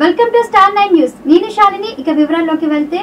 welcome to star nine news నేను శాలిని ఇక వివరాల్లోకి వెళ్తే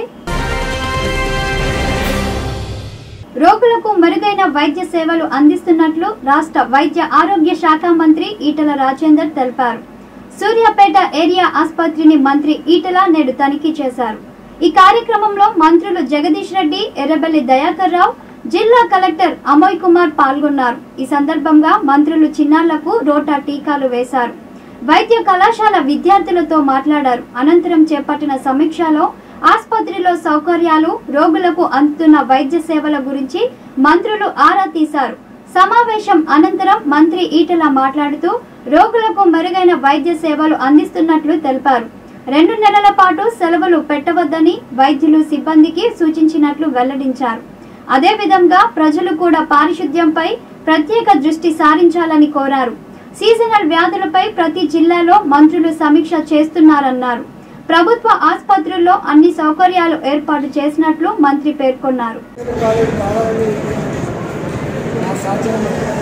రోగులకు మెరుగైన వైద్య సేవలు అందిస్తున్నట్లు రాష్ట్ర వైద్య ఆరోగ్య శాఖ మంత్రి ఈటల రాజేందర్ తెలిపారు సూర్యాపేట ఏరియా ఆసుపత్రిని మంత్రి ఈటల నేడు తనిఖీ చేశారు ఈ కార్యక్రమంలో మంత్రులు జగదీష్ రెడ్డి ఎర్రబెల్లి దయాకర్ రావు జిల్లా కలెక్టర్ అమోయ్ కుమార్ పాల్గొన్నారు ఈ సందర్భంగా మంత్రులు చిన్నారులకు రోటా టీకాలు వేశారు వైద్య కళాశాల విద్యార్థులతో మాట్లాడారు అనంతరం చేపట్టిన సమీక్షలో ఆసుపత్రిలో సౌకర్యాలు రోగులకు అందుతున్న వైద్య సేవల గురించి మంత్రులు ఆరా తీశారు సమావేశం అనంతరం మంత్రి ఈటల మాట్లాడుతూ రోగులకు మెరుగైన వైద్య సేవలు అందిస్తున్నట్లు తెలిపారు రెండు నెలల పాటు సెలవులు పెట్టవద్దని వైద్యులు సిబ్బందికి సూచించినట్లు వెల్లడించారు అదేవిధంగా ప్రజలు కూడా పారిశుద్ధ్యంపై ప్రత్యేక దృష్టి సారించాలని కోరారు సీజనల్ వ్యాధులపై ప్రతి జిల్లాలో మంత్రులు సమీక్ష చేస్తున్నారన్నారు ప్రభుత్వ ఆసుపత్రుల్లో అన్ని సౌకర్యాలు ఏర్పాటు చేసినట్లు మంత్రి పేర్కొన్నారు కాలేజ్ కావాలని నా సాధ్యం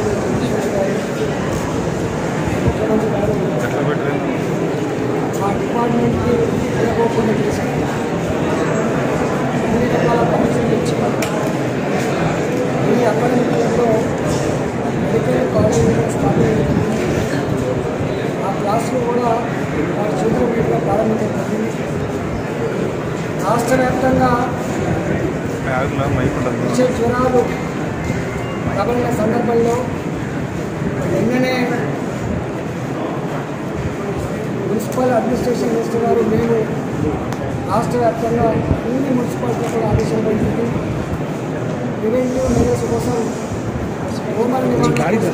మా డిపార్ట్మెంట్కి అనుకోకుండా చేశాను అన్ని రకాల పరీక్షలు ఇచ్చాను ఈ అకాడమిక్ ఇయర్లో మెడికల్ కాలేజ్ స్థాపించారు ఆ క్లాసులు కూడా మా చిల్డ్రన్ మీట్లో ప్రారంభించడం జరిగింది రాష్ట్ర వ్యాప్తంగా వచ్చే జ్వరాలు ప్రబలిన సందర్భంలో వెంటనే మున్సిపల్ అడ్మినిస్ట్రేషన్ చేస్తున్నారు మేము రాష్ట్ర వ్యాప్తంగా అన్ని మున్సిపాలిటీ కూడా ఆదేశం జరిగింది ప్రివెంటివ్ మెజర్స్ కోసం హోమల నివారణ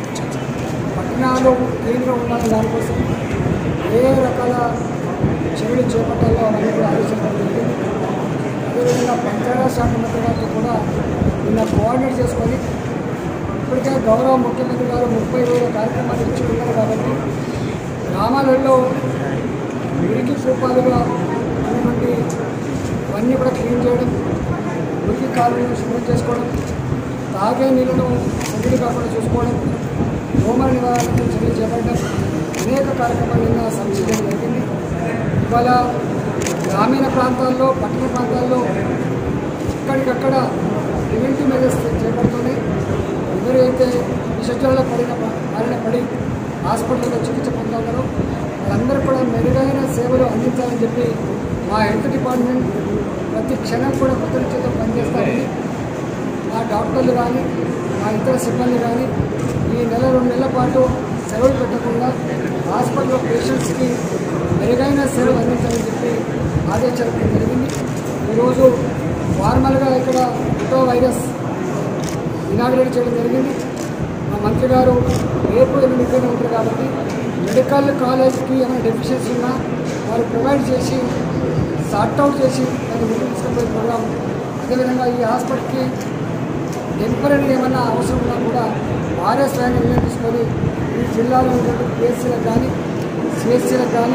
పట్టణాలు కేంద్రం ఉండాలి దానికోసం ఏ రకాల చర్యలు చేపట్టాలో అవన్నీ కూడా ఆలోచించడం జరిగింది అదేవిధంగా పంచాయతీ శాఖ మంత్రి గారితో కూడా నిన్న కోఆర్డినేట్ చేసుకొని ఇప్పటికే గౌరవ ముఖ్యమంత్రి గారు ముప్పై వేల కార్యక్రమాలు ఇచ్చి ఉన్నారు కాబట్టి గ్రామాలలో మురికి కూపాలుగా ఉన్నటువంటి ఇవన్నీ కూడా క్లీన్ చేయడం మురికి కాలువలను శుభ్రం చేసుకోవడం తాగే నీళ్ళను ఒడిడి కాకుండా చూసుకోవడం దోమల నివారణకు చర్యలు చేపట్టడం అనేక కార్యక్రమాలు నిన్న సమీక్షించడం జరిగింది ఇవాళ గ్రామీణ ప్రాంతాల్లో పట్టణ ప్రాంతాల్లో ఇక్కడికక్కడ ప్రివెంటివ్ మెజర్స్ చేపడుతూనే ఎవరైతే విషజ్వరాలు పడిన బారిన పడి హాస్పిటల్లో చికిత్స పొందుతున్నారో వాళ్ళందరూ కూడా మెరుగైన సేవలు అందించాలని చెప్పి మా హెల్త్ డిపార్ట్మెంట్ ప్రతి క్షణం కూడా కృతజ్ఞతతో పనిచేస్తామని మా డాక్టర్లు కానీ మా ఇతర సిబ్బంది కానీ ఈ నెల రెండు నెలల పాటు సెలవులు పెట్టకుండా హాస్పిటల్లో పేషెంట్స్కి మెరుగైన సేవలు అందించాలని చెప్పి ఆదేశాలు ఇవ్వడం జరిగింది ఈరోజు ఫార్మల్గా ఇక్కడ ఫోటో వైరస్ ఇనాగ్రేట్ చేయడం జరిగింది మా మంత్రి గారు రేపు ఎనిమిది ఇక్కడే ఉంటారు కాబట్టి మెడికల్ కాలేజ్కి ఏమైనా డెఫిషియన్సీ ఉన్నా వారు ప్రొవైడ్ చేసి సార్ట్అవుట్ చేసి దాన్ని ముందుకు తీసుకుపోయే ప్రోగ్రాం అదేవిధంగా ఈ హాస్పిటల్కి టెంపరీ ఏమైనా అవసరం ఉన్నా కూడా వారే స్వయంగా నిర్ణయం తీసుకొని ఈ జిల్లాలో ఉన్నటువంటి పిఎస్సీలకు కానీ సిఎస్సీలకు కానీ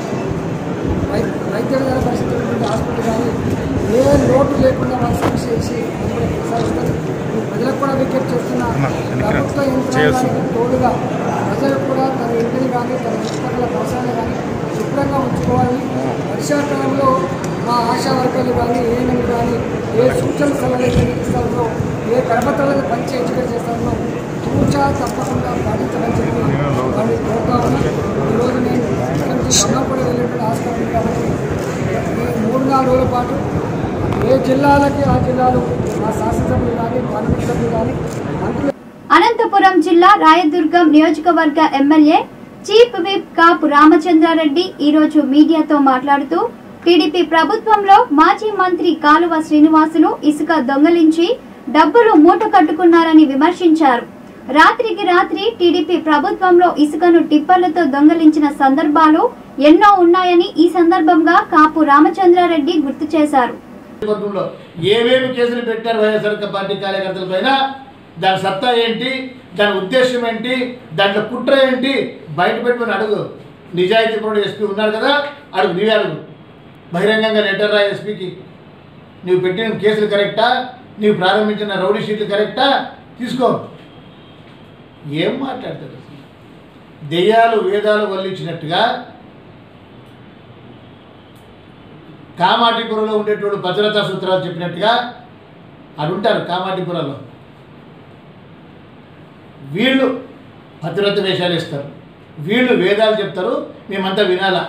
వై వైద్య విధాన పరిస్థితున్నటువంటి హాస్పిటల్ కానీ ఏ లోటు లేకుండా వాళ్ళు సమీక్ష చేసి వెంబడి కొనసాగిస్తారు ఈ ప్రజలకు కూడా విజ్ఞప్తి చేస్తున్న ప్రభుత్వ యంత్రాంగానికి తోడుగా ప్రజలు కూడా తన ఇంటిని కానీ తన చుట్టుపక్కల వ్యవసాయాలు కానీ శుభ్రంగా ఉంచుకోవాలని వర్షాకాలంలో మా ఆశా వర్గాలు కానీ ఏఎన్ఎం కానీ ఏ సూచన సలహాలు అయితే ఇస్తారో ఏ కరపత్రాలను పంచి ఎడ్యుకేట్ చేస్తారో తూచా తప్పకుండా పాటించాలని చెప్పి వాడిని కోరుతా ఉన్నాను ఈరోజు నేను ఇక్కడి నుంచి సన్నపడి వెళ్ళేటువంటి హాస్పిటల్ కాబట్టి ఈ మూడు నాలుగు రోజుల పాటు ఏ జిల్లాలకి ఆ జిల్లాలో మా శాసనసభ్యులు కానీ పార్లమెంట్ సభ్యులు కానీ మంత్రులు అనంతపురం జిల్లా రాయదుర్గం నియోజకవర్గ MLA chief whip Kapu Ramachandra Reddy ఈరోజు మీడియాతో మాట్లాడుతూ టీడీపీ ప్రభుత్వంలో మాజీ మంత్రి కాలువ శ్రీనివాసులు ఇసుక దొంగలించి డబ్బులు మూట కట్టుకున్నారని విమర్శించారు రాత్రికి రాత్రి టీడీపీ ప్రభుత్వంలో ఇసుకను టిప్పర్లతో దొంగలించిన సందర్భాలు ఎన్నో ఉన్నాయని ఈ సందర్భంగా కాపు రామచంద్రారెడ్డి గుర్తు చేశారు నియోజకవర్గంలో ఏమేమి కేసులు పెట్టారు వైఎస్ఆర్ పార్టీ కార్యకర్తల పైన దాని సత్తా ఏంటి దాని ఉద్దేశం ఏంటి దాంట్లో కుట్ర ఏంటి బయట పెట్టుకుని అడుగు నిజాయితీ పరుడు ఎస్పీ ఉన్నారు కదా అడుగు నీవే అడుగు బహిరంగంగా లెటర్ రా ఎస్పీకి నువ్వు పెట్టిన కేసులు కరెక్టా నీవు ప్రారంభించిన రౌడీ షీట్లు కరెక్టా తీసుకో ఏం మాట్లాడతారు అసలు దెయ్యాలు వేదాలు వల్లించినట్టుగా కామాటిపురంలో ఉండేటోళ్ళు భద్రతా సూత్రాలు చెప్పినట్టుగా అది ఉంటారు కామాటిపురంలో వీళ్ళు భద్రత వేషాలు ఇస్తారు వీళ్ళు వేదాలు చెప్తారు మేమంతా వినాలా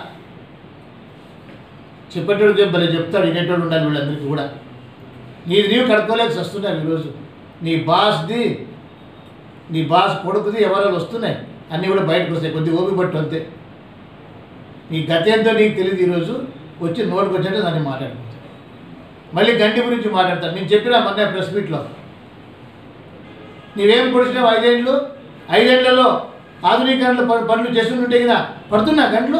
చెప్పేటోడు చెప్పలే చెప్తాడు వినేటోడు ఉండాలి వీళ్ళందరికీ కూడా నీది నీవు కడుక్కోలేక వస్తున్నాయి ఈరోజు నీ బాస్ది నీ బాస్ కొడుకుది ఎవరెవరు వస్తున్నాయి అన్నీ కూడా బయటకు వస్తాయి కొద్దిగా ఓపిక పట్టు అంతే నీ గతి ఎంతో నీకు తెలియదు ఈరోజు వచ్చి నోటికి వచ్చినట్టు దాన్ని మాట్లాడుకుంటాను మళ్ళీ గంటి గురించి మాట్లాడతాను నేను చెప్పిన మొన్న ప్రెస్ మీట్లో నీవేం పొడిచినావు ఐదేళ్ళు ఐదేళ్లలో ఆధునీకరణలో ప- పనులు చేస్తుంటే కదా పడుతున్నా గంటలు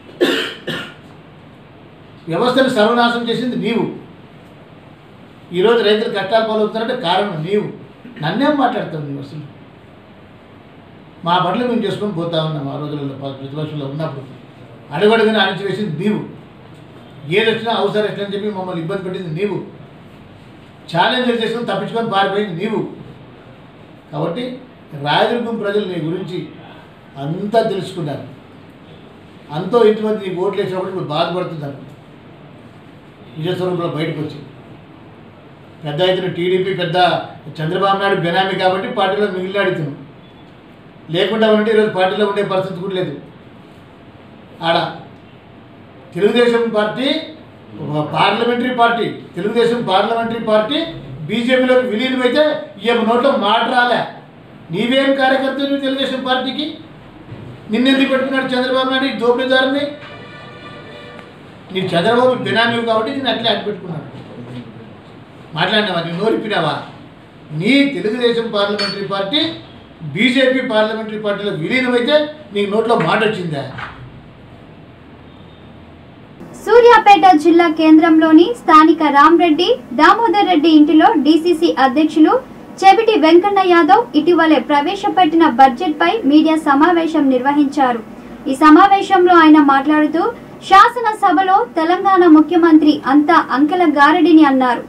వ్యవస్థను సర్వనాశనం చేసింది నీవు ఈరోజు రైతులు కష్టాలు పాలవుతున్నారంటే కారణం నీవు నన్నేం మాట్లాడతావు నీవు అసలు మా పనులు మేము చేసుకొని పోతా ఉన్నాం ఆ రోజులలో ప- ప్రతిపక్షంలో ఉన్నప్పుడు అడుగడుగున అణిచివేసింది నీవు ఏది వచ్చినా అవసరం ఎట్లా అని చెప్పి మమ్మల్ని ఇబ్బంది పెట్టింది నీవు ఛాలెంజ్లు చేసుకొని తప్పించుకొని పారిపోయింది నీవు కాబట్టి రాయదుర్గం ప్రజలు నీ గురించి అంతా తెలుసుకున్నారు అంతో ఇంతమంది నీకు ఓట్లు వేసినప్పుడు ఇప్పుడు బాధపడుతున్నారు నిజస్వరూపంలో బయటకు వచ్చి పెద్ద ఎత్తున టీడీపీ పెద్ద చంద్రబాబు నాయుడు బెనామీ కాబట్టి పార్టీలో మిగిలినాడుతున్నాం లేకుండా ఉంటే ఈరోజు పార్టీలో ఉండే పరిస్థితి కూడా లేదు ఆడ తెలుగుదేశం పార్టీ ఒక parliamentary party Telugu Desam parliamentary party బీజేపీలోకి విలీనమైతే ఈ నోట్లో మాట రాలే నీవేం కార్యకర్త నువ్వు తెలుగుదేశం పార్టీకి నిన్నెందుకు పెట్టుకున్నాడు చంద్రబాబు నాయుడు ఈ దోపిడీదారుని నీ చంద్రబాబు బినామీ కాబట్టి నేను అట్లే అడ్డు పెట్టుకున్నాడు మాట్లాడినావా నీ నోరిపినావా నీ Telugu Desam parliamentary party BJP parliamentary పార్టీలో విలీనమైతే నీకు నోట్లో మాట వచ్చిందా సూర్యాపేట జిల్లా కేంద్రంలోని స్థానిక రామ్రెడ్డి దామోదర్ రెడ్డి ఇంటిలో డీసీసీ అధ్యక్షులు చెవిటి వెంకన్న యాదవ్ ఇటీవలే ప్రవేశపెట్టిన బడ్జెట్ పై మీడియా సమావేశం నిర్వహించారు ఈ సమావేశంలో ఆయన మాట్లాడుతూ శాసనసభలో తెలంగాణ ముఖ్యమంత్రి అంతా అంకెల గారడిని అన్నారు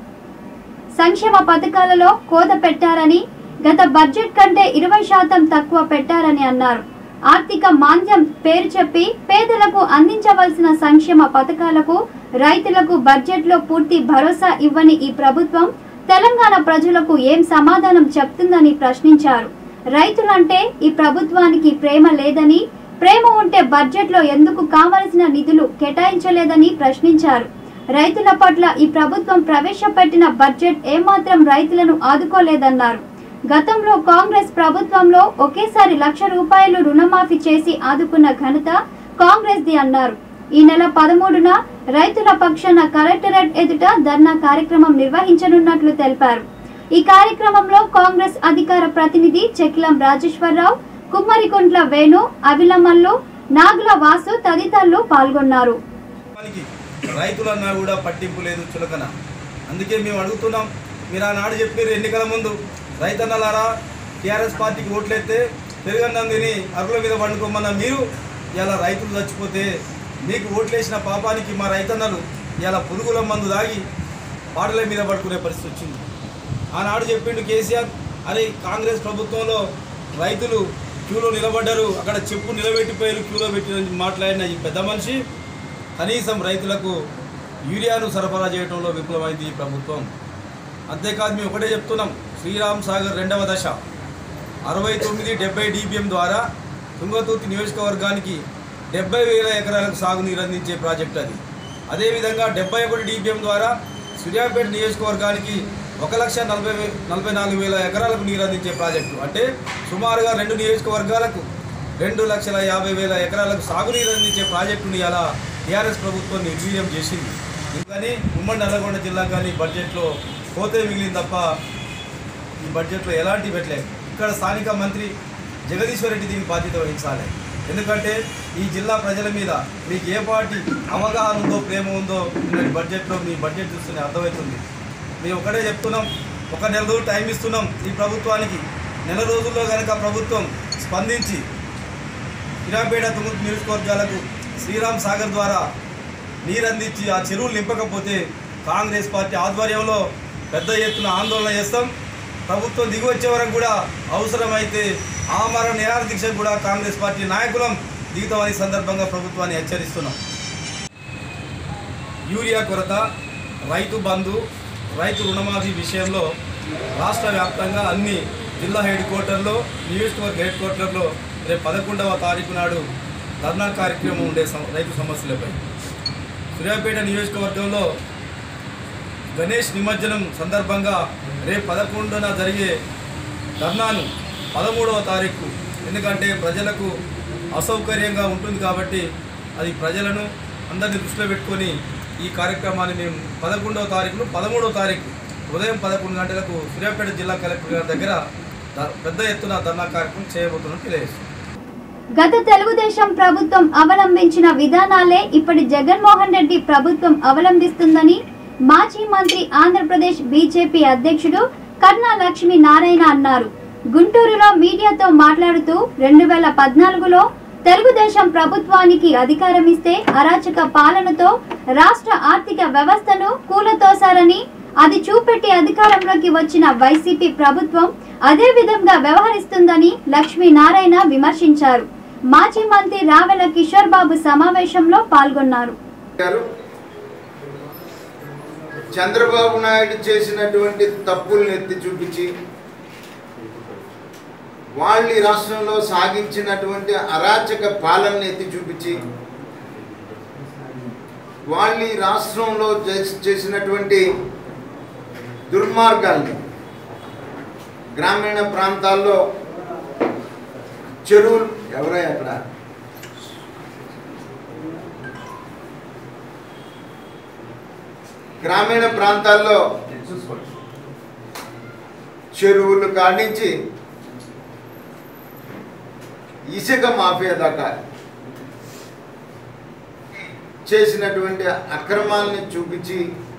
సంక్షేమ పథకాలలో కోత పెట్టారని గత బడ్జెట్ కంటే ఇరవై శాతం తక్కువ పెట్టారని అన్నారు ఆర్థిక మాంద్యం పేరు చెప్పి పేదలకు అందించవలసిన సంక్షేమ పథకాలకు రైతులకు బడ్జెట్లో పూర్తి భరోసా ఇవ్వని ఈ ప్రభుత్వం తెలంగాణ ప్రజలకు ఏం సమాధానం చెప్తుందని ప్రశ్నించారు రైతులంటే ఈ ప్రభుత్వానికి ప్రేమ లేదని ప్రేమ ఉంటే బడ్జెట్లో ఎందుకు కావలసిన నిధులు కేటాయించలేదని ప్రశ్నించారు రైతుల పట్ల ఈ ప్రభుత్వం ప్రవేశపెట్టిన బడ్జెట్ ఏమాత్రం రైతులను ఆదుకోలేదన్నారు గతంలో కాంగ్రెస్ ప్రభుత్వంలో ఒకేసారి లక్ష రూపాయలు రుణమాఫీ చేసి ఆదుకున్న ఘనత కాంగ్రెస్ ది అన్నారు ఈ నెల పదమూడున రైతుల పక్షాన కలెక్టరేట్ ఎదుట ధర్నా కార్యక్రమం నిర్వహించనున్నట్లు తెలిపారు ఈ కార్యక్రమంలో కాంగ్రెస్ అధికార ప్రతినిధి చెక్కిలం రాజేశ్వరరావు కుమ్మరికుంట్ల వేణు అభిలమల్లు నాగుల వాసు తదితరులు పాల్గొన్నారు వానికి రైతులన్నా కూడా పట్టింపు లేదు చులకన అందుకే మేము అడుగుతున్నాం మీరు ఆనాడు చెప్పారు ఎన్నికల ముందు రైతన్నలారా టీఆర్ఎస్ పార్టీకి ఓట్లెత్తే పెరుగన్నం తిని అరుల మీద పండుకోమన్న మీరు ఇలా రైతులు చచ్చిపోతే మీకు ఓట్లేసిన పాపానికి మా రైతన్నలు ఇలా పురుగుల మందు దాగి పాటల మీద పడుకునే పరిస్థితి వచ్చింది ఆనాడు చెప్పిండు కేసీఆర్ అరే కాంగ్రెస్ ప్రభుత్వంలో రైతులు క్యూలో నిలబడ్డారు అక్కడ చెప్పు నిలబెట్టిపోయారు క్యూలో పెట్టి మాట్లాడిన ఈ పెద్ద మనిషి కనీసం రైతులకు యూరియాను సరఫరా చేయడంలో విఫలమైంది ఈ ప్రభుత్వం అంతేకాదు మేము ఒకటే చెప్తున్నాం శ్రీరామ్ సాగర్ రెండవ దశ అరవై తొమ్మిది డెబ్బై డిబిఎం ద్వారా తుంగతుర్తి నియోజకవర్గానికి డెబ్బై వేల ఎకరాలకు సాగునీరు అందించే ప్రాజెక్ట్ అది అదేవిధంగా డెబ్బై ఒకటి డిబిఎం ద్వారా సూర్యాపేట నియోజకవర్గానికి ఒక లక్ష నలభై వే- నలభై నాలుగు వేల ఎకరాలకు నీరు అందించే ప్రాజెక్టు అంటే సుమారుగా రెండు నియోజకవర్గాలకు రెండు లక్షల యాభై వేల ఎకరాలకు సాగునీరు అందించే ప్రాజెక్టుని అలా టీఆర్ఎస్ ప్రభుత్వం నిర్వీర్యం చేసింది కానీ ఉమ్మడి నల్లగొండ జిల్లా కానీ బడ్జెట్లో పోతే మిగిలింది తప్ప ఈ బడ్జెట్లో ఎలాంటి పెట్టలేదు ఇక్కడ స్థానిక మంత్రి జగదీశ్వర్ రెడ్డి దీనికి బాధ్యత వహించాలి ఎందుకంటే ఈ జిల్లా ప్రజల మీద మీకు ఏ పార్టీ అవగాహన ఉందో ప్రేమ ఉందో ఈ బడ్జెట్లో మీ బడ్జెట్ చూస్తూనే అర్థమవుతుంది మేము ఒకటే చెప్తున్నాం ఒక నెల రోజులు టైం ఇస్తున్నాం ఈ ప్రభుత్వానికి నెల రోజుల్లో కనుక ప్రభుత్వం స్పందించి ఇరాపేట తుమ్ముడు నియోజకవర్గాలకు శ్రీరామ్ సాగర్ ద్వారా నీరు అందించి ఆ చెరువులు నింపకపోతే కాంగ్రెస్ పార్టీ ఆధ్వర్యంలో పెద్ద ఎత్తున ఆందోళన చేస్తాం ప్రభుత్వం దిగి వచ్చే వరకు కూడా అవసరమైతే ఆమరణ నిరాహార దీక్ష కూడా కాంగ్రెస్ పార్టీ నాయకులం దిగుతామని సందర్భంగా ప్రభుత్వాన్ని హెచ్చరిస్తున్నాం యూరియా కొరత రైతు బంధు రైతు రుణమాఫీ విషయంలో రాష్ట్ర వ్యాప్తంగా అన్ని జిల్లా హెడ్ క్వార్టర్లో నియోజకవర్గ హెడ్ క్వార్టర్లో రేపు పదకొండవ తారీఖు నాడు ధర్నా కార్యక్రమం ఉండే సమ- రైతు సమస్యలపై సూర్యాపేట నియోజకవర్గంలో గణేష్ నిమజ్జనం సందర్భంగా రేపు పదకొండున జరిగే ధర్నాను పదమూడవ తారీఖు ఎందుకంటే ప్రజలకు అసౌకర్యంగా ఉంటుంది కాబట్టి అది ప్రజలను అందరినీ దృష్టిలో పెట్టుకొని ఈ కార్యక్రమాన్ని మేము పదకొండవ తారీఖును పదమూడవ తారీఖు ఉదయం పదకొండు గంటలకు సూర్యాపేట జిల్లా కలెక్టర్ గారి దగ్గర ద- పెద్ద ఎత్తున ధర్నా కార్యక్రమం చేయబోతున్నట్టు తెలియజేస్తుంది గత తెలుగుదేశం ప్రభుత్వం అవలంబించిన విధానాలే ఇప్పటి జగన్మోహన్ రెడ్డి ప్రభుత్వం అవలంబిస్తుందని మాజీ మంత్రి ఆంధ్రప్రదేశ్ బీజేపీ అధ్యక్షుడు కర్ణా లక్ష్మీ నారాయణ అన్నారు గుంటూరులో మీడియాతో మాట్లాడుతూ రెండు వేల పద్నాలుగులో తెలుగుదేశం ప్రభుత్వానికి అధికారం ఇస్తే అరాచక పాలనతో రాష్ట్ర ఆర్థిక వ్యవస్థను కూలతోశారని అది చూపెట్టి అధికారంలోకి వచ్చిన వైసీపీ ప్రభుత్వం అదే విధంగా వ్యవహరిస్తుందని లక్ష్మీనారాయణ విమర్శించారు మాజీ మంత్రి రావెల కిషోర్ బాబు సమావేశంలో పాల్గొన్నారు గారు చంద్రబాబు నాయుడు చేసినటువంటి తప్పుల్ని ఎత్తి చూపించి వాళ్ళు ఈ రాష్ట్రంలో సాగించినటువంటి అరాచక పాలనని ఎత్తి చూపించి వాళ్ళు ఈ రాష్ట్రంలో చేసి- చేసినటువంటి దుర్మార్గాల్ని గ్రామీణ ప్రాంతాల్లో చెరువులు ఎవరై అక్కడ గ్రామీణ ప్రాంతాల్లో చెరువులు కాడించి ఇసుక మాఫియా దాకా చేసినటువంటి అక్రమాలని చూపించి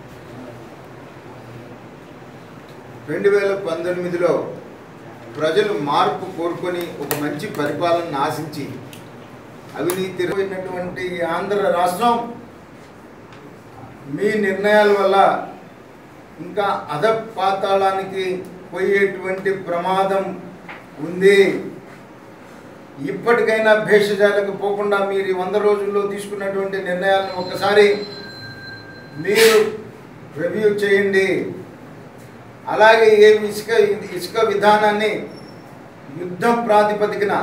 రెండు వేల పంతొమ్మిదిలో ప్రజలు మార్పు కోరుకొని ఒక మంచి పరిపాలన ఆశించి అవినీతి పోయినటువంటి ఆంధ్ర రాష్ట్రం మీ నిర్ణయాల వల్ల ఇంకా అధపాతాళానికి పోయేటువంటి ప్రమాదం ఉంది ఇప్పటికైనా భేషజాలకు పోకుండా మీరు ఈ వంద రోజుల్లో తీసుకున్నటువంటి నిర్ణయాలను ఒకసారి మీరు రివ్యూ చేయండి అలాగే ఏ ఇసుక ఇసుక విధానాన్ని యుద్ధం ప్రాతిపదికన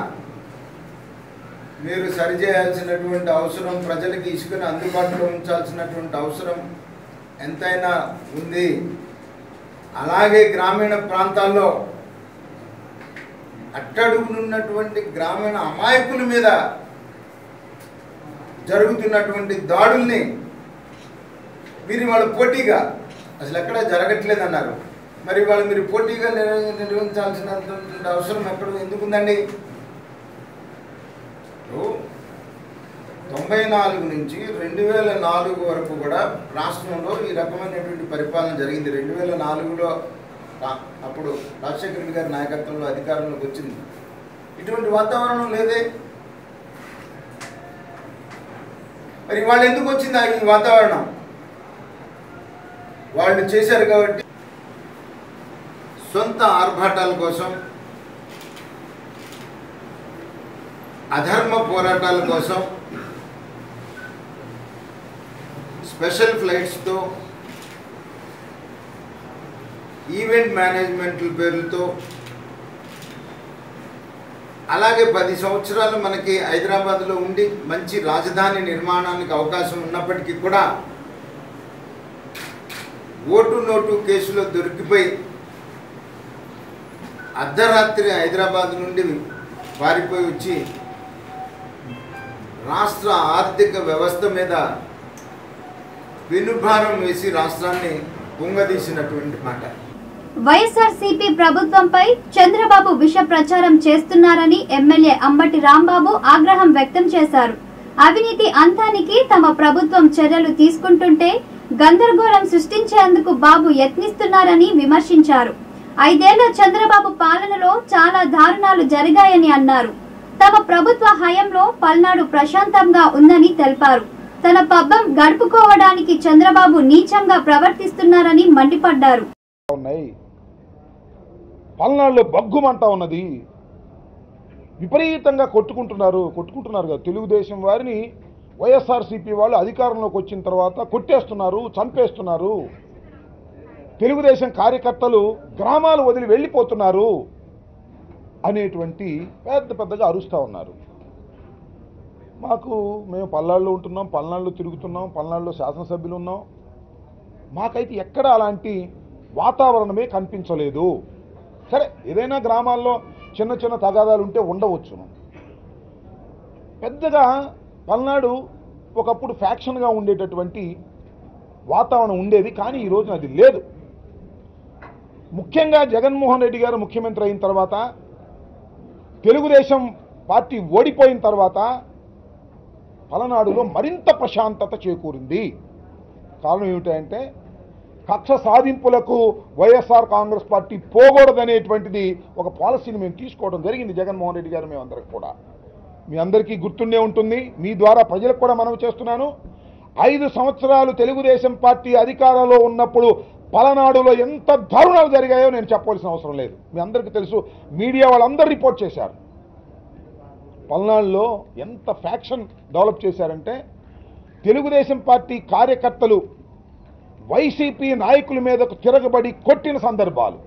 మీరు సరిచేయాల్సినటువంటి అవసరం ప్రజలకి ఇసుకను అందుబాటులో ఉంచాల్సినటువంటి అవసరం ఎంతైనా ఉంది అలాగే గ్రామీణ ప్రాంతాల్లో అట్టడుగునున్నటువంటి గ్రామీణ అమాయకుల మీద జరుగుతున్నటువంటి దాడుల్ని మీరు వాళ్ళ పోటీగా అసలు ఎక్కడ జరగట్లేదు అన్నారు మరి వాళ్ళు మీరు పోటీగా నిర్వ- నిర్వహించాల్సినటువంటి అవసరం ఎక్కడ ఎందుకుందండి ఇప్పుడు తొంభై నాలుగు నుంచి రెండు వేల నాలుగు వరకు కూడా రాష్ట్రంలో ఈ రకమైనటువంటి పరిపాలన జరిగింది రెండు వేల నాలుగులో రా- అప్పుడు రాజశేఖర రెడ్డి గారి నాయకత్వంలో అధికారంలోకి వచ్చింది ఇటువంటి వాతావరణం లేదే మరి వాళ్ళు ఎందుకు వచ్చింది ఆ ఈ వాతావరణం వాళ్ళు చేశారు కాబట్టి సొంత ఆర్భాటాల కోసం అధర్మ పోరాటాల కోసం స్పెషల్ ఫ్లైట్స్తో ఈవెంట్ మేనేజ్మెంట్ల పేర్లతో అలాగే పది సంవత్సరాలు మనకి హైదరాబాద్లో ఉండి మంచి రాజధాని నిర్మాణానికి అవకాశం ఉన్నప్పటికీ కూడా ఓటు నోటు కేసులో దొరికిపోయి అర్ధరాత్రి హైదరాబాద్ నుండి పారిపోయి వచ్చి రాష్ట్ర ఆర్థిక వ్యవస్థ మీద వెనుభారం వేసి రాష్ట్రాన్ని కుంగదీసినటువంటి మాట వైఎస్ఆర్సీపీ ప్రభుత్వంపై చంద్రబాబు విష ప్రచారం చేస్తున్నారని ఎమ్మెల్యే అంబటి రాంబాబు ఆగ్రహం వ్యక్తం చేశారు అవినీతి అంతానికి తమ ప్రభుత్వం చర్యలు తీసుకుంటుంటే గందరగోళం సృష్టించేందుకు బాబు యత్నిస్తున్నారని విమర్శించారు ఐదేళ్ల చంద్రబాబు పాలనలో చాలా దారుణాలు జరిగాయని అన్నారు తమ ప్రభుత్వ హయాంలో పల్నాడు ప్రశాంతంగా ఉందని తెలిపారు తన పబ్బం గడుపుకోవడానికి చంద్రబాబు నీచంగా ప్రవర్తిస్తున్నారని మండిపడ్డారు ఉన్నాయి పల్నాడులో బగ్గుమంటా ఉన్నది విపరీతంగా కొట్టుకుంటున్నారు కొట్టుకుంటున్నారు కదా తెలుగుదేశం వారిని వైఎస్ఆర్సీపీ వాళ్ళు అధికారంలోకి వచ్చిన తర్వాత కొట్టేస్తున్నారు చంపేస్తున్నారు తెలుగుదేశం కార్యకర్తలు గ్రామాలు వదిలి వెళ్ళిపోతున్నారు అనేటువంటి పెద్ద పెద్దగా అరుస్తూ ఉన్నారు మాకు మేము పల్నాడులో ఉంటున్నాం పల్నాడులో తిరుగుతున్నాం పల్నాడులో శాసనసభ్యులు ఉన్నాం మాకైతే ఎక్కడ అలాంటి వాతావరణమే కనిపించలేదు సరే ఏదైనా గ్రామాల్లో చిన్న చిన్న తగాదాలు ఉంటే ఉండవచ్చును పెద్దగా పల్నాడు ఒకప్పుడు ఫ్యాక్షన్గా ఉండేటటువంటి వాతావరణం ఉండేది కానీ ఈ రోజున అది లేదు ముఖ్యంగా జగన్మోహన్ రెడ్డి గారు ముఖ్యమంత్రి అయిన తర్వాత తెలుగుదేశం పార్టీ ఓడిపోయిన తర్వాత పలనాడులో మరింత ప్రశాంతత చేకూరింది కారణం ఏమిటంటే కక్ష సాధింపులకు వైఎస్ఆర్ కాంగ్రెస్ పార్టీ పోకూడదనేటువంటిది ఒక పాలసీని మేము తీసుకోవడం జరిగింది జగన్మోహన్ రెడ్డి గారు మేమందరికి కూడా మీ అందరికీ గుర్తుండే ఉంటుంది మీ ద్వారా ప్రజలకు కూడా మనవి చేస్తున్నాను ఐదు సంవత్సరాలు తెలుగుదేశం పార్టీ అధికారంలో ఉన్నప్పుడు పలనాడులో ఎంత దారుణాలు జరిగాయో నేను చెప్పవలసిన అవసరం లేదు మీ అందరికీ తెలుసు మీడియా వాళ్ళందరూ రిపోర్ట్ చేశారు పల్నాడులో ఎంత ఫ్యాక్షన్ డెవలప్ చేశారంటే తెలుగుదేశం పార్టీ కార్యకర్తలు వైసీపీ నాయకుల మీదకు తిరగబడి కొట్టిన సందర్భాలు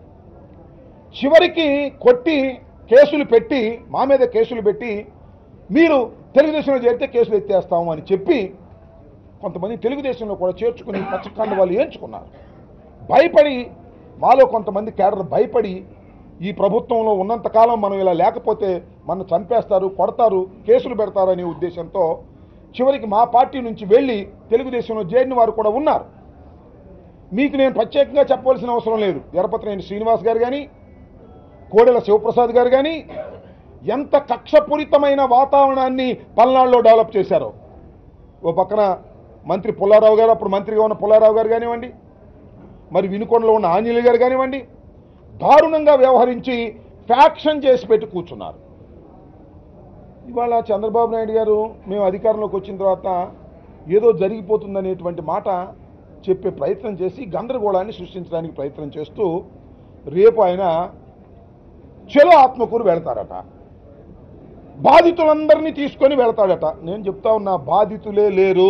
చివరికి కొట్టి కేసులు పెట్టి మా మీద కేసులు పెట్టి మీరు తెలుగుదేశంలో చేరితే కేసులు ఎత్తేస్తాము అని చెప్పి కొంతమంది తెలుగుదేశంలో కూడా చేర్చుకుని పచ్చకండ వాళ్ళు ఏంచుకున్నారు భయపడి మాలో కొంతమంది కేడర్ భయపడి ఈ ప్రభుత్వంలో ఉన్నంతకాలం మనం ఇలా లేకపోతే మనం చంపేస్తారు కొడతారు కేసులు పెడతారు అనే ఉద్దేశంతో చివరికి మా పార్టీ నుంచి వెళ్ళి తెలుగుదేశంలో చేరిన వారు కూడా ఉన్నారు మీకు నేను ప్రత్యేకంగా చెప్పవలసిన అవసరం లేదు ఎరపతినేని శ్రీనివాస్ గారు కానీ కోడెల శివప్రసాద్ గారు కానీ ఎంత కక్షపూరితమైన వాతావరణాన్ని పల్నాడులో డెవలప్ చేశారో ఓ పక్కన మంత్రి పుల్లారావు గారు అప్పుడు మంత్రిగా ఉన్న పుల్లారావు గారు కానివ్వండి మరి వినుకొండలో ఉన్న ఆంజనేయులు గారు కానివ్వండి దారుణంగా వ్యవహరించి ఫ్యాక్షన్ చేసి పెట్టి కూర్చున్నారు ఇవాళ చంద్రబాబు నాయుడు గారు మేము అధికారంలోకి వచ్చిన తర్వాత ఏదో జరిగిపోతుందనేటువంటి మాట చెప్పే ప్రయత్నం చేసి గందరగోళాన్ని సృష్టించడానికి ప్రయత్నం చేస్తూ రేపు ఆయన చెలో ఆత్మకూరు వెళతారట బాధితులందరినీ తీసుకొని వెళతాడట నేను చెప్తా ఉన్నా బాధితులే లేరు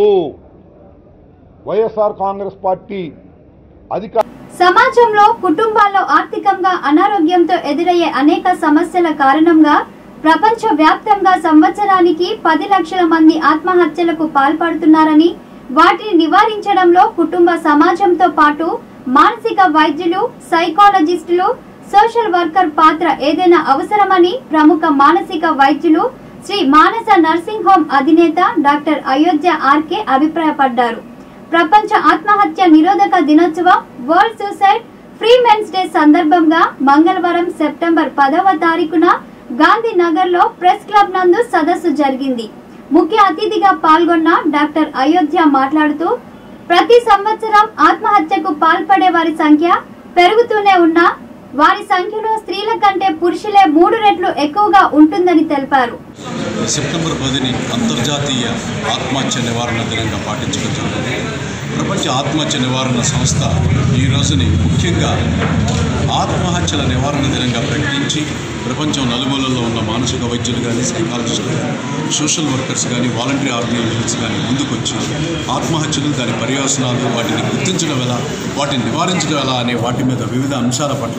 వైఎస్ఆర్ కాంగ్రెస్ పార్టీ అధికార సమాజంలో కుటుంబాల్లో ఆర్థికంగా అనారోగ్యంతో ఎదురయ్యే అనేక సమస్యల కారణంగా ప్రపంచ వ్యాప్తంగా సంవత్సరానికి పది లక్షల మంది ఆత్మహత్యలకు పాల్పడుతున్నారని వాటిని నివారించడంలో కుటుంబ సమాజంతో పాటు మానసిక వైద్యులు సైకాలజిస్టులు సోషల్ వర్కర్ పాత్ర ఏదైనా అవసరమని ప్రముఖ మానసిక వైద్యులు శ్రీ మానస నర్సింగ్ హోమ్ అధినేత డాక్టర్ అయోధ్య ఆర్కే అభిప్రాయపడ్డారు ప్రపంచ ఆత్మహత్య నిరోధక దినోత్సవం world suicide prevention day సందర్భంగా మంగళవారం సెప్టెంబర్ పదవ తారీఖున గాంధీనగర్ లో ప్రెస్ క్లబ్ నందు సదస్సు జరిగింది ముఖ్య అతిథిగా పాల్గొన్న డాక్టర్ అయోధ్య మాట్లాడుతూ ప్రతి సంవత్సరం ఆత్మహత్యకు పాల్పడే వారి సంఖ్య పెరుగుతూనే ఉన్నా వారి సంఖ్యలో స్త్రీల కంటే పురుషులే మూడు రెట్లు ఎక్కువగా ఉంటుందని తెలిపారు సెప్టెంబర్ పదిని అంతర్జాతీయ ఆత్మహత్య నివారణ దినంగా పాటించడం జరిగింది ప్రపంచ ఆత్మహత్య నివారణ సంస్థ ఈ రోజుని ముఖ్యంగా ఆత్మహత్యల నివారణ దినంగా ప్రకటించి ప్రపంచం నలుమూలల్లో ఉన్న మానసిక వైద్యులు కానీ సైకాలజిస్టులు కానీ సోషల్ వర్కర్స్ కానీ వాలంటరీ ఆర్గనైజేషన్స్ కానీ ముందుకొచ్చి ఆత్మహత్యలు దాని పర్యవసనాలు వాటిని గుర్తించడం ఎలా వాటిని నివారించడం ఎలా అనే వాటి మీద వివిధ అంశాల పట్ల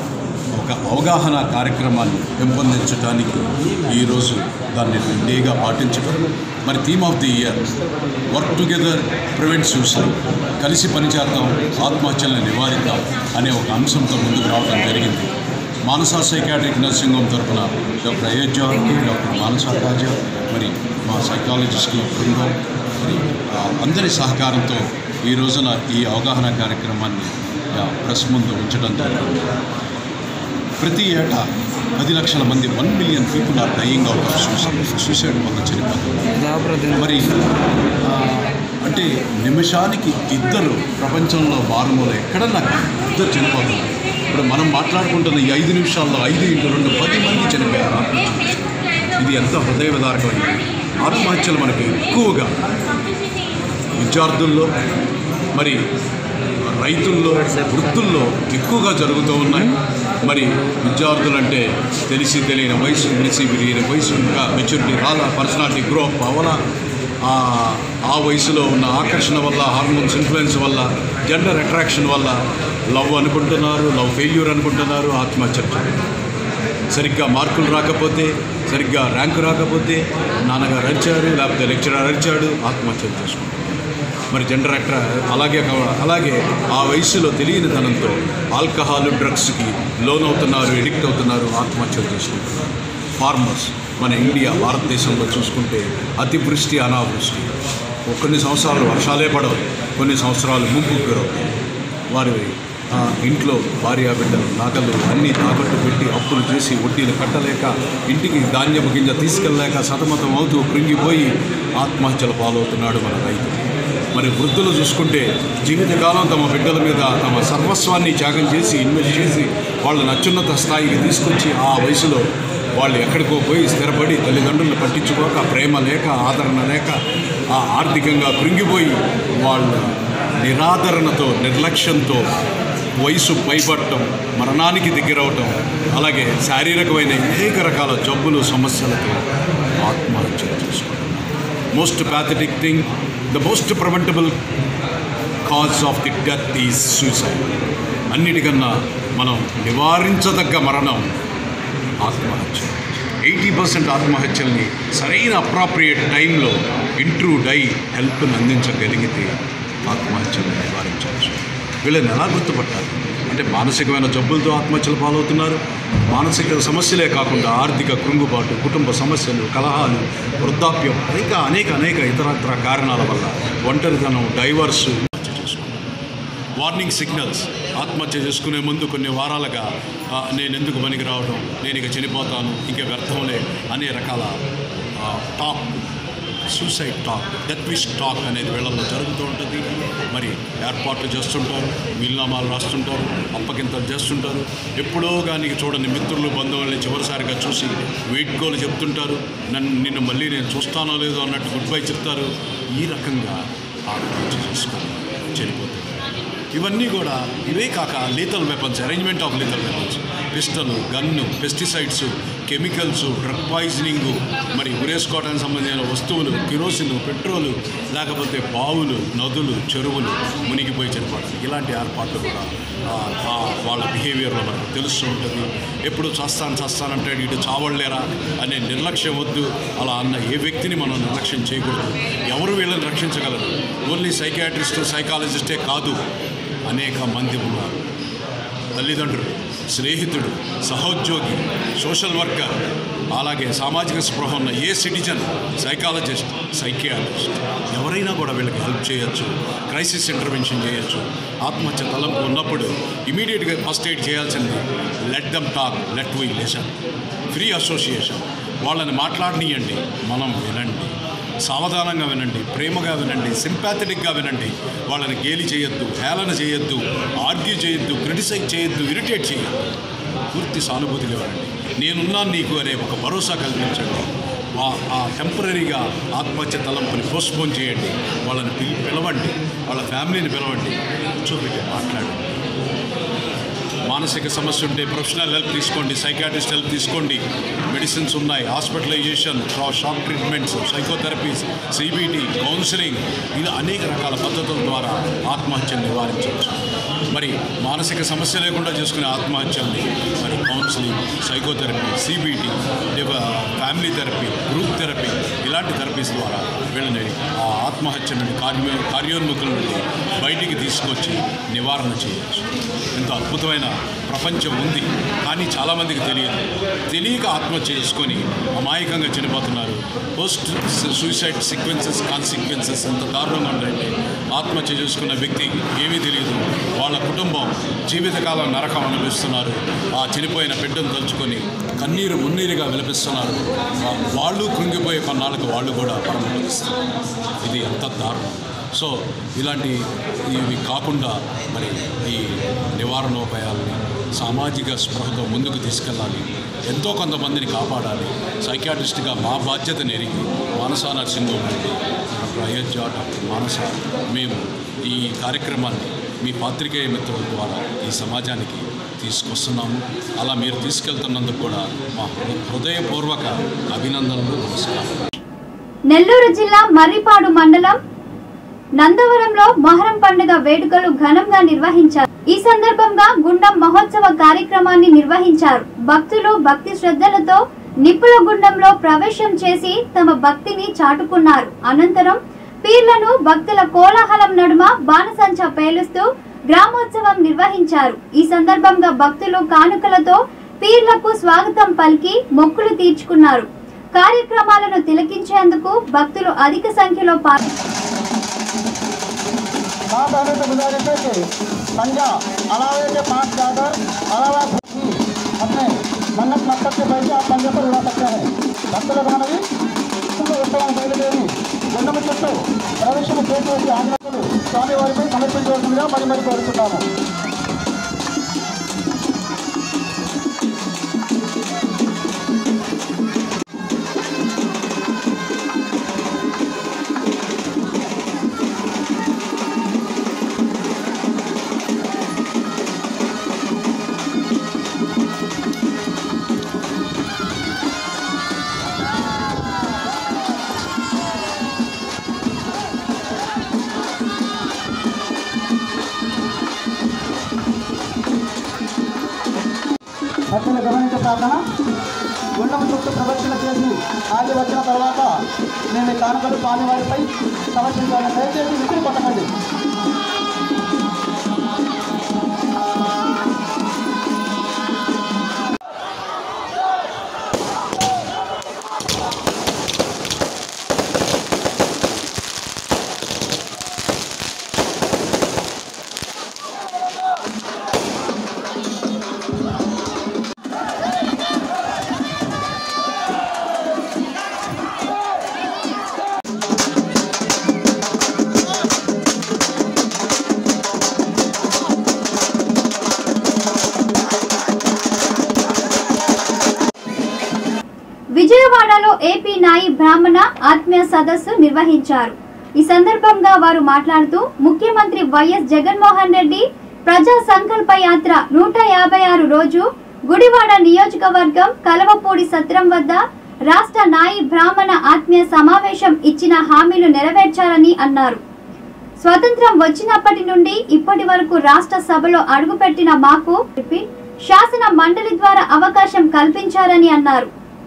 ఒక అవగాహన కార్యక్రమాన్ని పెంపొందించడానికి ఈరోజు దాన్ని డేగా పాటించడం మరి theme of the year work together prevent suicide కలిసి పనిచేద్దాం ఆత్మహత్యలను నివారిద్దాం అనే ఒక అంశంతో ముందుకు రావడం జరిగింది మానస సైకాట్రిక్ నర్సింగ్ హోమ్ తరఫున డాక్టర్ అయోధ్య డాక్టర్ మానస రాజా మరి మా సైకాలజిస్టుల బృందం మరి ఆ, అందరి సహకారంతో ఈ రోజున ఈ అవగాహన కార్యక్రమాన్ని ఆ, ప్రెస్ ముందు ఉంచడం జరిగింది ప్రతి ఏటా పది లక్షల మంది one million people are dying out of suicide suicide వల్ల చనిపోతున్నారు మరి ఆ, అంటే నిమిషానికి ఇద్దరు ప్రపంచంలో మారుమూల ఎక్కడన్నా కానీ ఇద్దరు చనిపోతున్నారు ఇప్పుడు మనం మాట్లాడుకుంటున్న ఈ ఐదు నిమిషాల్లో ఐదు ఇంటూ రెండు పది మంది చనిపోయారు ఆత్మహత్య ఇది ఎంత హృదయ విదారకమైనది ఆత్మహత్యలు మనకు ఎక్కువగా విద్యార్థుల్లో మరి రైతుల్లో వృద్ధుల్లో ఎక్కువగా జరుగుతూ ఉన్నాయి మరి విద్యార్థులంటే తెలిసి తెలియని వయసు తెలిసి విరిగిన వయసు ఇంకా మెచ్యూరిటీ రాలా పర్సనాలిటీ గ్రో అప్ అవలా ఆ ఆ వయసులో ఉన్న ఆకర్షణ వల్ల హార్మోన్స్ ఇన్ఫ్లుయెన్స్ వల్ల జెండర్ అట్రాక్షన్ వల్ల లవ్ అనుకుంటున్నారు లవ్ ఫెయిల్యూర్ అనుకుంటున్నారు ఆత్మహత్య సరిగ్గా మార్కులు రాకపోతే సరిగ్గా ర్యాంకు రాకపోతే నాన్నగారు అరిచారు లేకపోతే లెక్చరర్ అరిచాడు ఆత్మహత్యలు చేసుకుంటారు మరి జెండర్ అట్రా అలాగే కా- అలాగే ఆ వయసులో తెలియని తనంతో ఆల్కహాల్ డ్రగ్స్కి లోన్ అవుతున్నారు ఎడిక్ట్ అవుతున్నారు ఆత్మహత్యలు చేసుకుంటున్నారు ఫార్మర్స్ మన ఇండియా భారతదేశంలో చూసుకుంటే అతివృష్టి అనావృష్టి కొన్ని సంవత్సరాలు వర్షాలే పడవు కొన్ని సంవత్సరాలు ముంపుకు గురవుతాయి వారి ఆ, ఇంట్లో భార్య బిడ్డలు నగలు అన్నీ తాకట్టు పెట్టి అప్పులు చేసి వడ్డీలు కట్టలేక ఇంటికి ధాన్యపు గింజ తీసుకెళ్ళలేక సతమతం అవుతూ కృంగిపోయి ఆత్మహత్యలు పాలవుతున్నాడు మన రైతు మరి వృద్ధులు చూసుకుంటే జీవితకాలం తమ బిడ్డల మీద తమ సర్వస్వాన్ని త్యాగం చేసి ఇన్వెస్ట్ చేసి వాళ్ళని అత్యున్నత స్థాయికి తీసుకొచ్చి ఆ వయసులో వాళ్ళు ఎక్కడికో పోయి స్థిరపడి తల్లిదండ్రులను పట్టించుకోక ప్రేమ లేక ఆదరణ లేక ఆ ఆర్థికంగా కృంగిపోయి వాళ్ళు నిరాదరణతో నిర్లక్ష్యంతో వయసు పైపడటం మరణానికి దగ్గరవటం అలాగే శారీరకమైన అనేక రకాల జబ్బులు సమస్యలతో ఆత్మహత్యలు చేసుకుంటున్నారు most pathetic thing the most preventable cause of the death is suicide అన్నిటికన్నా మనం నివారించదగ్గ మరణం ఆత్మహత్య ఎయిటీ పర్సెంట్ ఆత్మహత్యల్ని సరైన అప్రాప్రియేట్ టైంలో ఇంట్రూ డై హెల్ప్ని అందించగలిగితే ఆత్మహత్యలను నివారించవచ్చు వీళ్ళని ఎలా గుర్తుపట్టాలి అంటే మానసికమైన జబ్బులతో ఆత్మహత్యలు పాలవుతున్నారు మానసిక సమస్యలే కాకుండా ఆర్థిక కృంగుబాటు కుటుంబ సమస్యలు కలహాలు వృద్ధాప్యం ఇంకా అనేక అనేక ఇతరత్ర కారణాల వల్ల ఒంటరితనం డైవర్సు ఆత్మహత్య చేసుకుంటారు వార్నింగ్ సిగ్నల్స్ ఆత్మహత్య చేసుకునే ముందు కొన్ని వారాలుగా ఆ, నేను ఎందుకు పనికి రావడం నేను ఇక చనిపోతాను ఇంకా వ్యర్థంలే అనే రకాల ఆ, talk suicide talk death wish talk అనేది వీళ్ళల్లో జరుగుతూ ఉంటుంది మరి ఏర్పాట్లు చేస్తుంటారు వీలునామాలు రాస్తుంటారు అప్పగింతలు చేస్తుంటారు ఎప్పుడో కానీ చూడని మిత్రులు బంధువుల్ని చివరిసారిగా చూసి వీడ్కోలు చెప్తుంటారు నన్ను నిన్ను మళ్ళీ నేను చూస్తానో లేదో అన్నట్టు గుడ్ బై చెప్తారు ఈ రకంగా ఆత్మహత్య చేసుకొని చనిపోతారు ఇవన్నీ కూడా ఇవే కాక lethal weapons arrangement of lethal weapons pistol gun pesticides chemicals drug poisoning మరి ఉరేసుకోవడానికి సంబంధించిన వస్తువులు కిరోసిన్ పెట్రోలు లేకపోతే బావులు నదులు చెరువులు మునిగిపోయి చనిపోవడం ఇలాంటి ఏర్పాట్లు కూడా ఆ, ఆ వాళ్ళ బిహేవియర్లో మనకు తెలుస్తూ ఉంటుంది ఎప్పుడు చస్తాను చస్తానంటే ఇటు చావలేరా అనే నిర్లక్ష్యం వద్దు అలా అన్న ఏ వ్యక్తిని మనం నిర్లక్ష్యం చేయకూడదు ఎవరు వీళ్ళని రక్షించగలరు ఓన్లీ సైకాట్రిస్ట్ సైకాలజిస్టే కాదు అనేక మంది ఉన్నారు తల్లిదండ్రులు స్నేహితుడు సహోద్యోగి సోషల్ వర్కర్ అలాగే సామాజిక స్పృహ ఉన్న ఏ సిటిజన్ సైకాలజిస్ట్ సైకియాట్రిస్ట్ ఎవరైనా కూడా వీళ్ళకి హెల్ప్ చేయొచ్చు క్రైసిస్ ఇంటర్వెన్షన్ చేయొచ్చు ఆత్మహత్య తలంపు ఉన్నప్పుడు ఇమీడియట్గా ఫస్ట్ ఎయిడ్ చేయాల్సింది let them talk let we listen free association వాళ్ళని మాట్లాడనీయండి మనం వినండి సావధానంగా వినండి ప్రేమగా వినండి సింపాథెటిక్గా వినండి వాళ్ళని గేలి చేయొద్దు హేళన చేయొద్దు ఆర్గ్యూ చేయొద్దు క్రిటిసైజ్ చేయొద్దు ఇరిటేట్ చేయొద్దు పూర్తి సానుభూతిగా ఇవ్వండి నేనున్నాను నీకు అనే ఒక భరోసా కల్పించండి ఆ- ఆ టెంపరీగా ఆత్మహత్య తలంపుని పోస్ట్పోన్ చేయండి వాళ్ళని పిలి పిలవండి వాళ్ళ ఫ్యామిలీని పిలవండి కూర్చోబెట్టి మాట్లాడండి మానసిక సమస్య ఉంటే ప్రొఫెషనల్ హెల్ప్ తీసుకోండి సైకాట్రిస్ట్ హెల్ప్ తీసుకోండి మెడిసిన్స్ ఉన్నాయి hospitalization shock treatments psychotherapies CBT counselling ఇలా అనేక రకాల పద్ధతుల ద్వారా ఆత్మహత్యను నివారించవచ్చు మరి మానసిక సమస్య లేకుండా చేసుకునే ఆత్మహత్యల్ని మరి counselling psychotherapy CBT family therapy group therapy ఇలాంటి థెరపీస్ ద్వారా వీళ్ళని ఆ ఆత్మహత్య నుండి కార్య కార్యోన్ముఖుల నుండి బయటికి తీసుకొచ్చి నివారణ చేయవచ్చు ఎంతో అద్భుతమైన ప్రపంచం ఉంది కానీ చాలామందికి తెలియదు తెలియక ఆత్మహత్య చేసుకొని అమాయకంగా చనిపోతున్నారు పోస్ట్ సూసైడ్ సీక్వెన్సెస్ కాన్సిక్వెన్సెస్ ఎంత దారుణంగా ఉంటాయంటే ఆత్మహత్య చేసుకున్న వ్యక్తికి ఏమీ తెలియదు వాళ్ళ కుటుంబం జీవితకాలం నరకం అనుభవిస్తున్నారు ఆ చనిపోయిన బిడ్డను తలుచుకొని కన్నీరు మున్నీరుగా విలపిస్తున్నారు వా- వాళ్ళు కృంగిపోయే కొన్నాళ్ళకు వాళ్ళు కూడా పరమపదిస్తారు ఇది ఎంత దారుణం సో ఇలాంటి ఇవి కాకుండా మరి ఈ నివారణోపాయాలని సామాజిక స్పృహతో ముందుకు తీసుకెళ్ళాలి ఎంతో కొంతమందిని కాపాడాలి సైకాట్రిస్ట్గా మా బాధ్యతను ఎరిగి మానసా నర్సింగ్ నుండి డాక్టర్ అయోధ్య డాక్టర్ మానస మేము ఈ కార్యక్రమాన్ని మీ పాత్రికేయ మిత్రుల ద్వారా ఈ సమాజానికి తీసుకొస్తున్నాము అలా మీరు తీసుకెళ్తున్నందుకు కూడా మా హృ- హృదయపూర్వక అభినందనలు నమస్కారం నెల్లూరు జిల్లా మర్రిపాడు మండలం నందవరంలో మొహరం పండుగ వేడుకలు ఘనంగా నిర్వహించారు ఈ సందర్భంగా గుండం మహోత్సవ కార్యక్రమాన్ని నిర్వహించారు భక్తులు భక్తి శ్రద్ధలతో నిప్పుల గుండంలో ప్రవేశం చేసి తమ భక్తిని చాటుకున్నారు అనంతరం పీర్లను భక్తుల కోలాహలం నడుమ బాణసంచ పేలుస్తూ గ్రామోత్సవం నిర్వహించారు ఈ సందర్భంగా భక్తులు కానుకలతో పీర్లకు స్వాగతం పలికి మొక్కులు తీర్చుకున్నారు కార్యక్రమాలను తిలకించేందుకు భక్తులు అధిక సంఖ్యలో పాల్గొన్నారు माँ बहनों से गुजारिश है कि पंजा अलावे के पांच चादर अलावा धोती अपने मन्नत मकसद के पैसे आप पंजे पर उड़ा सकते हैं భక్తుల భానవి ఉత్సవం బయలుదేరి గుండమ చుట్టూ ప్రవేశం చేసేసి ఆంధ్రకులు స్వామివారిపై సమర్పించవలసిందిగా మరి మరి కోరుతున్నాము భక్తులు గమనించే ప్రార్థన గుండం చుట్టూ ప్రదక్షిణ చేసి ఆగి వచ్చిన తర్వాత నేను ఈ కానుకలు స్వామివారిపై సమర్పించాలని దయచేసి విసిరి కొట్టకండి విజయవాడలో ఏపీ నాయి బ్రాహ్మణ ఆత్మీయ సదస్సు నిర్వహించారు ఈ సందర్భంగా వారు మాట్లాడుతూ ముఖ్యమంత్రి వైఎస్ జగన్మోహన్ రెడ్డి ప్రజా సంకల్ప యాత్ర నూట యాభై ఆరు రోజు గుడివాడ నియోజకవర్గం కలవపూడి సత్రం వద్ద రాష్ట్ర నాయి బ్రాహ్మణ ఆత్మీయ సమావేశం ఇచ్చిన హామీలు నెరవేర్చారని అన్నారు స్వతంత్రం వచ్చినప్పటి నుండి ఇప్పటి వరకు రాష్ట్ర సభలో అడుగుపెట్టిన మాకు శాసన మండలి ద్వారా అవకాశం కల్పించారని అన్నారు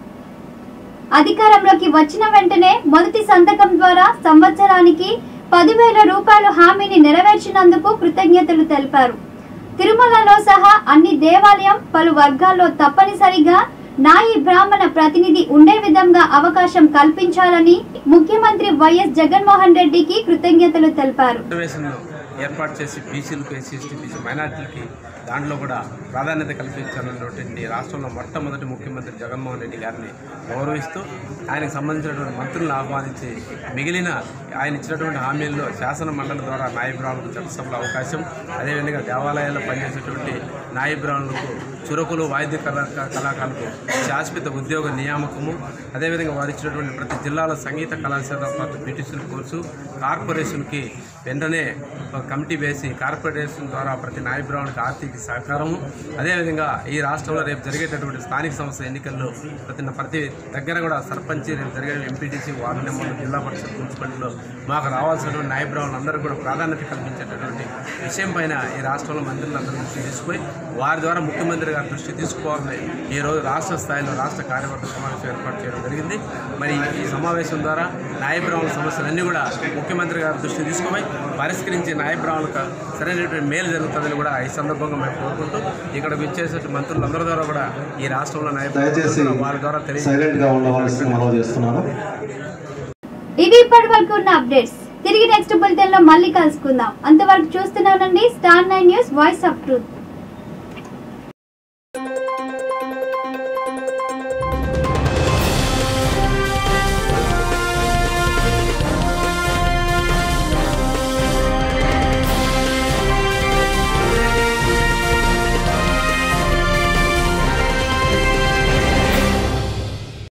అధికారంలోకి వచ్చిన వెంటనే మొదటి సంతకం ద్వారా సంవత్సరానికి పదివేల రూపాయల హామీని నెరవేర్చినందుకు కృతజ్ఞతలు తెలిపారు తిరుమలలో సహా అన్ని దేవాలయం పలు వర్గాల్లో తప్పనిసరిగా నాయి బ్రాహ్మణ ప్రతినిధి ఉండే విధంగా అవకాశం కల్పించాలని ముఖ్యమంత్రి వైఎస్ జగన్మోహన్ రెడ్డికి కృతజ్ఞతలు తెలిపారు రిజర్వేషన్లు ఏర్పాటు చేసి బీసీలకు ఎస్సీ ఎస్టీ బీసీ మైనార్టీలకి దాంట్లో కూడా ప్రాధాన్యత కల్పించాలన్నటువంటి రాష్ట్రంలో మొట్టమొదటి ముఖ్యమంత్రి జగన్మోహన్ రెడ్డి గారిని గౌరవిస్తూ ఆయనకు సంబంధించినటువంటి మంత్రులను ఆహ్వానించి మిగిలిన ఆయన ఇచ్చినటువంటి హామీల్లో శాసన మండలి ద్వారా నాయబ్రాహ్మణులకు చట్టసభలో అవకాశం అదేవిధంగా దేవాలయాల్లో పనిచేసేటువంటి నాయబ్రాహ్మణులకు చురుకులు వాయిద్య కళా కళాకారులకు శాశ్వత ఉద్యోగ నియామకము అదేవిధంగా వారు ఇచ్చినటువంటి ప్రతి జిల్లాలో సంగీత కళాశాల పాటు బ్యూటిషియన్ కోర్సు కార్పొరేషన్కి వెంటనే ఒక కమిటీ వేసి కార్పొరేషన్ ద్వారా ప్రతి నాయబ్రాహ్మణునికి ఆర్థిక సహకారము అదేవిధంగా ఈ రాష్ట్రంలో రేపు జరిగేటటువంటి స్థానిక సంస్థ ఎన్నికల్లో ప్రతి ప్రతి దగ్గర కూడా సర్పంచ్ రేపు జరిగే ఎంపీటీసీ వార్డు నెంబర్లు జిల్లా పరిషత్ మున్సిపాలిటీలో మాకు రావాల్సినటువంటి నాయబ్రాహ్మణులు అందరూ కూడా ప్రాధాన్యత కల్పించేటటువంటి విషయం పైన ఈ రాష్ట్రంలో మంత్రులందరూ దృష్టి తీసుకుపోయి వారి ద్వారా ముఖ్యమంత్రి గారి దృష్టి తీసుకోవాలని ఈ రోజు రాష్ట్ర స్థాయిలో రాష్ట్ర కార్యవర్గ సమావేశం ఏర్పాటు చేయడం జరిగింది మరి ఈ సమావేశం ద్వారా న్యాయబ్రాహ్మణ సమస్యలన్నీ కూడా ముఖ్యమంత్రి గారి దృష్టి తీసుకుపోయి పరిష్కరించి న్యాయబ్రాహ్మణులకు సరైనటువంటి మేలు జరుగుతుందని కూడా ఈ సందర్భంగా మేము కోరుకుంటూ ఇక్కడ విచ్చేసే మంత్రులందరి ద్వారా కూడా ఈ రాష్ట్రంలో దయచేసి న్యాయ వారి ద్వారా తెలియ సైలెంట్ గా ఉండవలసింది మనం చేస్తున్నాను ఇవి ఇప్పటి వరకు ఉన్న అప్డేట్స్ తిరిగి నెక్స్ట్ బులెటిన్ లో మళ్ళీ కలుసుకుందాం అంతవరకు చూస్తున్నానండి star nine news voice of truth